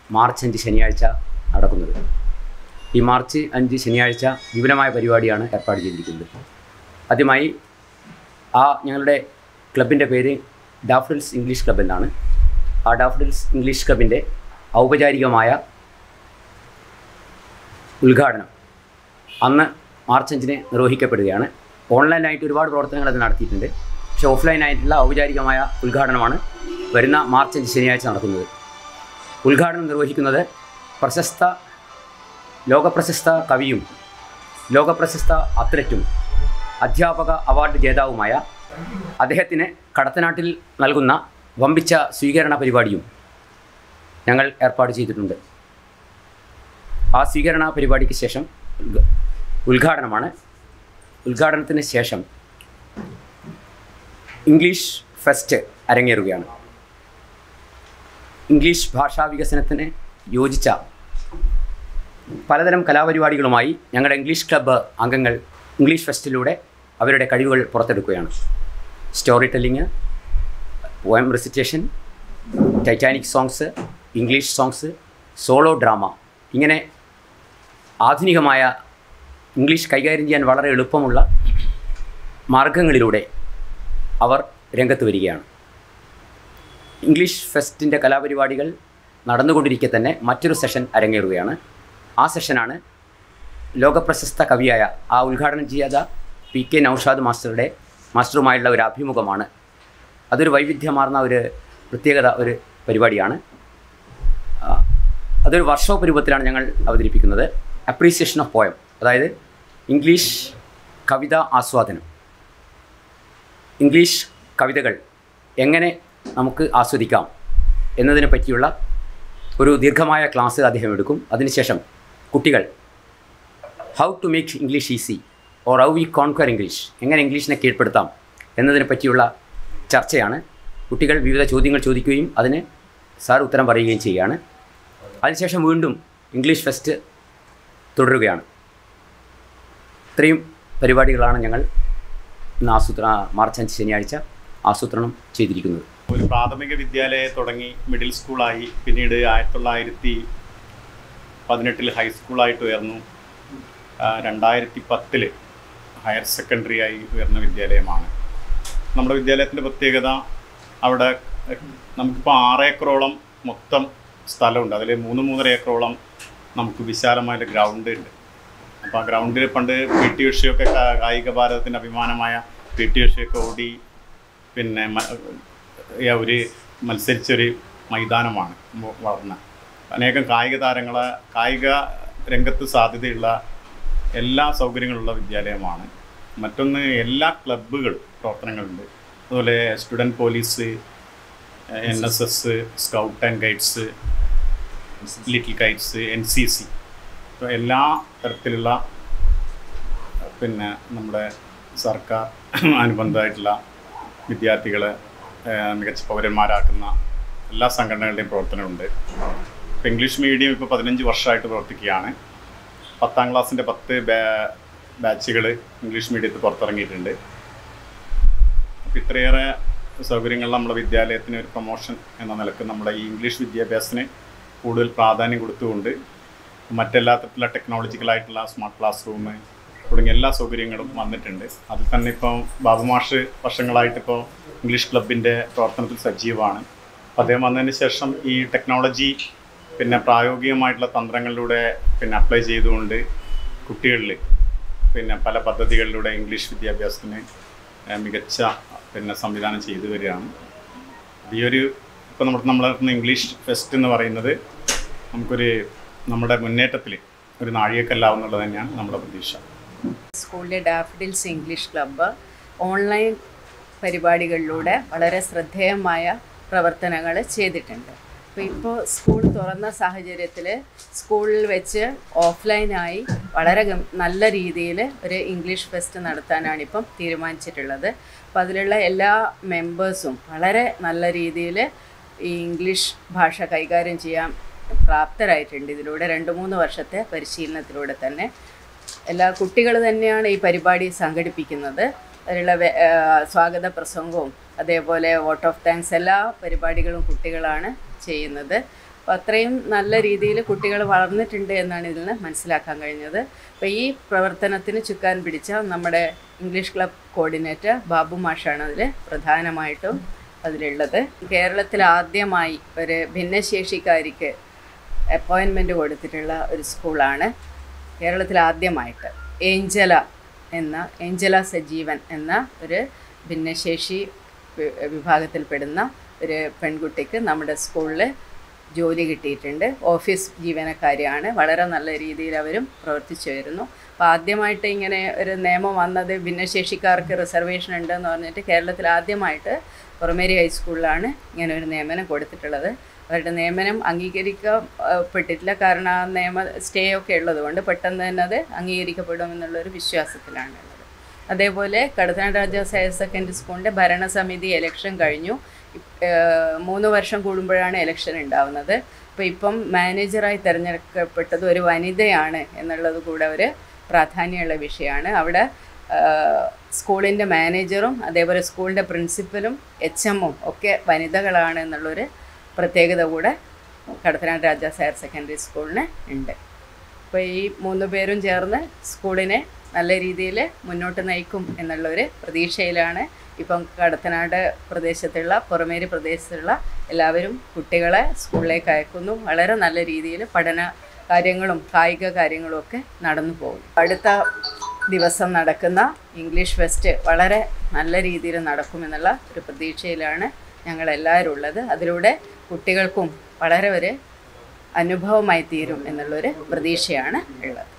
March അഞ്ച് ശനിയാഴ്ച നടക്കുന്നത് ഈ മാർച്ച് അഞ്ച് ശനിയാഴ്ച വിപുലമായ പരിപാടിയാണ് ഏർപ്പാട് ചെയ്തിരിക്കുന്നത് ആദ്യമായി ആ ഞങ്ങളുടെ ക്ലബിൻ്റെ പേര് ഡാഫ്ഡിൽസ് ഇംഗ്ലീഷ് ക്ലബ് എന്നാണ് ആ ഡാഫ്ഡിൽസ് ഇംഗ്ലീഷ് ക്ലബിൻ്റെ ഔപചാരികമായ ഉദ്ഘാടനം അന്ന് മാർച്ച് അഞ്ചിന് നിർവഹിക്കപ്പെടുകയാണ് ഓൺലൈനായിട്ട് ഒരുപാട് പ്രവർത്തനങ്ങൾ അത് നടത്തിയിട്ടുണ്ട് പക്ഷേ ഓഫ്ലൈനായിട്ടുള്ള ഔപചാരികമായ ഉദ്ഘാടനമാണ് വരുന്ന മാർച്ച് അഞ്ച് ശനിയാഴ്ച നടക്കുന്നത് ഉദ്ഘാടനം നിർവഹിക്കുന്നത് പ്രശസ്ത ലോകപ്രശസ്ത കവിയും ലോകപ്രശസ്ത അത്ലറ്റും അധ്യാപക അവാർഡ് ജേതാവുമായ അദ്ദേഹത്തിന് കടത്തനാട്ടിൽ നൽകുന്ന വമ്പിച്ച സ്വീകരണ പരിപാടിയും ഞങ്ങൾ ഏർപ്പാട് ചെയ്തിട്ടുണ്ട് ആ സ്വീകരണ പരിപാടിക്ക് ശേഷം ഉദ്ഘ- ഉദ്ഘാടനമാണ് ഉദ്ഘാടനത്തിന് ശേഷം ഇംഗ്ലീഷ് ഫെസ്റ്റ് അരങ്ങേറുകയാണ് ഇംഗ്ലീഷ് ഭാഷാ വികസനത്തിന് യോജിച്ച പലതരം കലാപരിപാടികളുമായി ഞങ്ങളുടെ ഇംഗ്ലീഷ് ക്ലബ്ബ് അംഗങ്ങൾ ഇംഗ്ലീഷ് ഫെസ്റ്റിലൂടെ അവരുടെ കഴിവുകൾ പുറത്തെടുക്കുകയാണ് story telling poem recitation Titanic songs English songs solo drama ഇങ്ങനെ ആധുനികമായ ഇംഗ്ലീഷ് കൈകാര്യം ചെയ്യാൻ വളരെ എളുപ്പമുള്ള മാർഗങ്ങളിലൂടെ അവർ രംഗത്ത് വരികയാണ് ഇംഗ്ലീഷ് ഫെസ്റ്റിൻ്റെ കലാപരിപാടികൾ നടന്നുകൊണ്ടിരിക്കെ തന്നെ മറ്റൊരു സെഷൻ അരങ്ങേറുകയാണ് ആ സെഷനാണ് ലോകപ്രശസ്ത കവിയായ ആ ഉദ്ഘാടനം ചെയ്യാത്ത പി കെ നൌഷാദ് മാസ്റ്ററുടെ മാസ്റ്ററുമായുള്ള ഒരു അഭിമുഖമാണ് അതൊരു വൈവിധ്യമാർന്ന ഒരു പ്രത്യേകത ഒരു പരിപാടിയാണ് ആ, അതൊരു വർക്ക്ഷോപ്പ് രൂപത്തിലാണ് ഞങ്ങൾ അവതരിപ്പിക്കുന്നത് അപ്രീസിയേഷൻ ഓഫ് പോയം അതായത് ഇംഗ്ലീഷ് കവിത ആസ്വാദനം ഇംഗ്ലീഷ് കവിതകൾ എങ്ങനെ നമുക്ക് ആസ്വദിക്കാം എന്നതിനെ പറ്റിയുള്ള ഒരു ദീർഘമായ ക്ലാസ് അദ്ദേഹം എടുക്കും അതിനുശേഷം കുട്ടികൾ how to make English easy or how we conquer English എങ്ങനെ ഇംഗ്ലീഷിനെ കീഴ്പ്പെടുത്താം എന്നതിനെ പറ്റിയുള്ള ചർച്ചയാണ് കുട്ടികൾ വിവിധ ചോദ്യങ്ങൾ ചോദിക്കുകയും അതിന് സാർ ഉത്തരം പറയുകയും ചെയ്യുകയാണ് അതിനുശേഷം വീണ്ടും ഇംഗ്ലീഷ് ഫെസ്റ്റ് തുടരുകയാണ് ഇത്രയും പരിപാടികളാണ് ഞങ്ങൾ ഇന്ന് ആസൂത്ര മാർച്ച് അഞ്ച് ശനിയാഴ്ച ആസൂത്രണം ചെയ്തിരിക്കുന്നത് ഒരു പ്രാഥമിക വിദ്യാലയം തുടങ്ങി മിഡിൽ സ്കൂളായി പിന്നീട് ആയിരത്തി തൊള്ളായിരത്തി പതിനെട്ടിൽ ഹൈസ്കൂളായിട്ട് ഉയർന്നു ആ, രണ്ടായിരത്തി പത്തില് ഹയർ സെക്കൻഡറി ആയി ഉയർന്ന വിദ്യാലയമാണ് നമ്മുടെ വിദ്യാലയത്തിൻ്റെ പ്രത്യേകത അവിടെ നമുക്കിപ്പോൾ ആറ് ഏക്കറോളം മൊത്തം സ്ഥലമുണ്ട് അതിൽ മൂന്ന് മൂന്നര ഏക്കറോളം നമുക്ക് വിശാലമായ ഗ്രൗണ്ട് ഉണ്ട് അപ്പോൾ ആ ഗ്രൗണ്ടിൽ പണ്ട് പി ടി ഉഷയൊക്കെ കാ- കായിക ഭാരതത്തിൻ്റെ അഭിമാനമായ പി ടി ഉഷയൊക്കെ ഓടി പിന്നെ മ- ഏ, ഒരു മത്സരിച്ചൊരു മൈതാനമാണ് വ- വളർന്ന അനേകം കായിക താരങ്ങളെ കായിക രംഗത്ത് സാധ്യതയുള്ള എല്ലാ സൗകര്യങ്ങളുള്ള വിദ്യാലയമാണ് മറ്റൊന്ന് എല്ലാ ക്ലബ്ബുകളും പ്രവർത്തനങ്ങളുണ്ട് അതുപോലെ student police N S S scout and guides little guides N C C എല്ലാ തരത്തിലുള്ള പിന്നെ നമ്മുടെ സർക്കാർ അനുബന്ധമായിട്ടുള്ള വിദ്യാർത്ഥികളെ ഏഹ്, മികച്ച പൗരന്മാരാക്കുന്ന എല്ലാ സംഘടനകളുടെയും പ്രവർത്തനമുണ്ട് ഇപ്പോൾ ഇംഗ്ലീഷ് മീഡിയം ഇപ്പോൾ പതിനഞ്ച് വർഷമായിട്ട് പ്രവർത്തിക്കുകയാണ് പത്താം ക്ലാസ്സിൻ്റെ പത്ത് ബാ- ബാച്ചുകൾ ഇംഗ്ലീഷ് മീഡിയത്തിൽ പുറത്തിറങ്ങിയിട്ടുണ്ട് അപ്പോൾ ഇത്രയേറെ സൗകര്യങ്ങൾ നമ്മുടെ വിദ്യാലയത്തിന് ഒരു പ്രൊമോഷൻ എന്ന നിലക്ക് നമ്മുടെ ഈ ഇംഗ്ലീഷ് വിദ്യാഭ്യാസത്തിന് കൂടുതൽ പ്രാധാന്യം കൊടുത്തുകൊണ്ട് മറ്റെല്ലാ തരത്തിലുള്ള ടെക്നോളജിക്കലായിട്ടുള്ള സ്മാർട്ട് ക്ലാസ് റൂം തുടങ്ങിയ എല്ലാ സൗകര്യങ്ങളും വന്നിട്ടുണ്ട് അതിൽ തന്നെ ഇപ്പോൾ ബാബു മാഷ് വർഷങ്ങളായിട്ട് ഇപ്പോൾ ഇംഗ്ലീഷ് ക്ലബിൻ്റെ പ്രവർത്തനത്തിൽ സജീവമാണ് അപ്പോൾ അദ്ദേഹം വന്നതിന് ശേഷം ഈ ടെക്നോളജി പിന്നെ പ്രായോഗികമായിട്ടുള്ള തന്ത്രങ്ങളിലൂടെ പിന്നെ അപ്ലൈ ചെയ്തുകൊണ്ട് കുട്ടികളിൽ പിന്നെ പല പദ്ധതികളിലൂടെ ഇംഗ്ലീഷ് വിദ്യാഭ്യാസത്തിന് ഏഹ്, മികച്ച പിന്നെ സംവിധാനം ചെയ്തു വരികയാണ് ഈ ഒരു ഇപ്പോൾ നമ്മൾ നമ്മൾ നടത്തുന്ന ഇംഗ്ലീഷ് ഫെസ്റ്റ് എന്ന് പറയുന്നത് നമുക്കൊരു നമ്മുടെ മുന്നേറ്റത്തിൽ ഒരു നാഴികക്കല്ലാവുന്നുള്ളത് തന്നെയാണ് നമ്മുടെ പ്രതീക്ഷ സ്കൂളിലെ ഡാഫഡിൽസ് ഇംഗ്ലീഷ് ക്ലബ്ബ് ഓൺലൈൻ പരിപാടികളിലൂടെ വളരെ ശ്രദ്ധേയമായ പ്രവർത്തനങ്ങൾ ചെയ്തിട്ടുണ്ട് അപ്പോൾ ഇപ്പോൾ സ്കൂൾ തുറന്ന സാഹചര്യത്തിൽ സ്കൂളിൽ വെച്ച് ഓഫ്ലൈനായി വളരെ ഗം- നല്ല രീതിയിൽ ഒരു ഇംഗ്ലീഷ് ഫെസ്റ്റ് നടത്താനാണ് ഇപ്പം തീരുമാനിച്ചിട്ടുള്ളത് അപ്പോൾ അതിലുള്ള എല്ലാ മെമ്പേഴ്സും വളരെ നല്ല രീതിയിൽ ഈ ഇംഗ്ലീഷ് ഭാഷ കൈകാര്യം ചെയ്യാൻ പ്രാപ്തരായിട്ടുണ്ട് ഇതിലൂടെ രണ്ട് മൂന്ന് വർഷത്തെ പരിശീലനത്തിലൂടെ തന്നെ എല്ലാ കുട്ടികൾ തന്നെയാണ് ഈ പരിപാടി സംഘടിപ്പിക്കുന്നത് അതിലുള്ള വെ- ആ, സ്വാഗത പ്രസംഗവും അതേപോലെ വോട്ട് ഓഫ് താങ്ക്സ് എല്ലാ പരിപാടികളും കുട്ടികളാണ് ചെയ്യുന്നത് അപ്പോൾ അത്രയും നല്ല രീതിയിൽ കുട്ടികൾ വളർന്നിട്ടുണ്ട് എന്നാണ് ഇതിൽ നിന്ന് മനസ്സിലാക്കാൻ കഴിഞ്ഞത് അപ്പോൾ ഈ പ്രവർത്തനത്തിന് ചുക്കാൻ പിടിച്ച നമ്മുടെ ഇംഗ്ലീഷ് ക്ലബ് കോർഡിനേറ്റർ ബാബു മാഷാണ് അതിൽ പ്രധാനമായിട്ടും അതിലുള്ളത് കേരളത്തിൽ ആദ്യമായി ഒരു ഭിന്നശേഷിക്കാരിക്ക് അപ്പോയിൻമെൻ്റ് കൊടുത്തിട്ടുള്ള ഒരു സ്കൂളാണ് കേരളത്തിൽ ആദ്യമായിട്ട് ഏഞ്ചല എന്ന ഏഞ്ചല സജീവൻ എന്ന ഒരു ഭിന്നശേഷി വി- വിഭാഗത്തിൽപ്പെടുന്ന ഒരു പെൺകുട്ടിക്ക് നമ്മുടെ സ്കൂളിൽ ജോലി കിട്ടിയിട്ടുണ്ട് ഓഫീസ് ജീവനക്കാരിയാണ് വളരെ നല്ല രീതിയിൽ അവരും പ്രവർത്തിച്ചു വരുന്നു അപ്പോൾ ആദ്യമായിട്ട് ഇങ്ങനെ ഒരു നിയമം വന്നത് ഭിന്നശേഷിക്കാർക്ക് റിസർവേഷൻ ഉണ്ടെന്ന് പറഞ്ഞിട്ട് കേരളത്തിൽ ആദ്യമായിട്ട് പുറമേരി ഹൈസ്കൂളിലാണ് ഇങ്ങനെ ഒരു നിയമനം കൊടുത്തിട്ടുള്ളത് അവരുടെ നിയമനം അംഗീകരിക്കപ്പെട്ടിട്ടില്ല കാരണം ആ നിയമ സ്റ്റേ ഒക്കെ ഉള്ളതുകൊണ്ട് പെട്ടെന്ന് തന്നെ അത് അംഗീകരിക്കപ്പെടുമെന്നുള്ളൊരു വിശ്വാസത്തിലാണ് ഉള്ളത് അതേപോലെ കടത്തനാട് രാജാസ് ഹയർ സെക്കൻഡറി സ്കൂളിൻ്റെ ഭരണസമിതി ഇലക്ഷൻ കഴിഞ്ഞു ഇപ്- ഏഹ് മൂന്ന് വർഷം കൂടുമ്പോഴാണ് ഇലക്ഷൻ ഉണ്ടാവുന്നത് അപ്പോൾ ഇപ്പം മാനേജറായി തിരഞ്ഞെടുക്കപ്പെട്ടത് ഒരു വനിതയാണ് എന്നുള്ളത് കൂടെ ഒരു പ്രാധാന്യമുള്ള വിഷയമാണ് അവിടെ സ്കൂളിൻ്റെ മാനേജറും അതേപോലെ സ്കൂളിൻ്റെ പ്രിൻസിപ്പലും എച്ച് എമ്മും ഒക്കെ വനിതകളാണ് എന്നുള്ളൊരു പ്രത്യേകത കൂടെ കടത്തനാട് രാജാസ് ഹയർ സെക്കൻഡറി സ്കൂളിന് ഉണ്ട് അപ്പോൾ ഈ മൂന്ന് പേരും ചേർന്ന് സ്കൂളിനെ നല്ല രീതിയിൽ മുന്നോട്ട് നയിക്കും എന്നുള്ളൊരു പ്രതീക്ഷയിലാണ് ഇപ്പം കടത്തനാട് പ്രദേശത്തുള്ള പുറമേരി പ്രദേശത്തുള്ള എല്ലാവരും കുട്ടികളെ സ്കൂളിലേക്ക് അയക്കുന്നു വളരെ നല്ല രീതിയിൽ പഠന കാര്യങ്ങളും കായിക കാര്യങ്ങളും ഒക്കെ നടന്നു പോകും അടുത്ത ദിവസം നടക്കുന്ന ഇംഗ്ലീഷ് ഫെസ്റ്റ് വളരെ നല്ല രീതിയിൽ നടക്കുമെന്നുള്ള ഒരു പ്രതീക്ഷയിലാണ് ഞങ്ങളെല്ലാവരും ഉള്ളത് അതിലൂടെ കുട്ടികൾക്കും വളരെ ഒരു അനുഭവമായി തീരും എന്നുള്ളൊരു പ്രതീക്ഷയാണ് ഉള്ളത്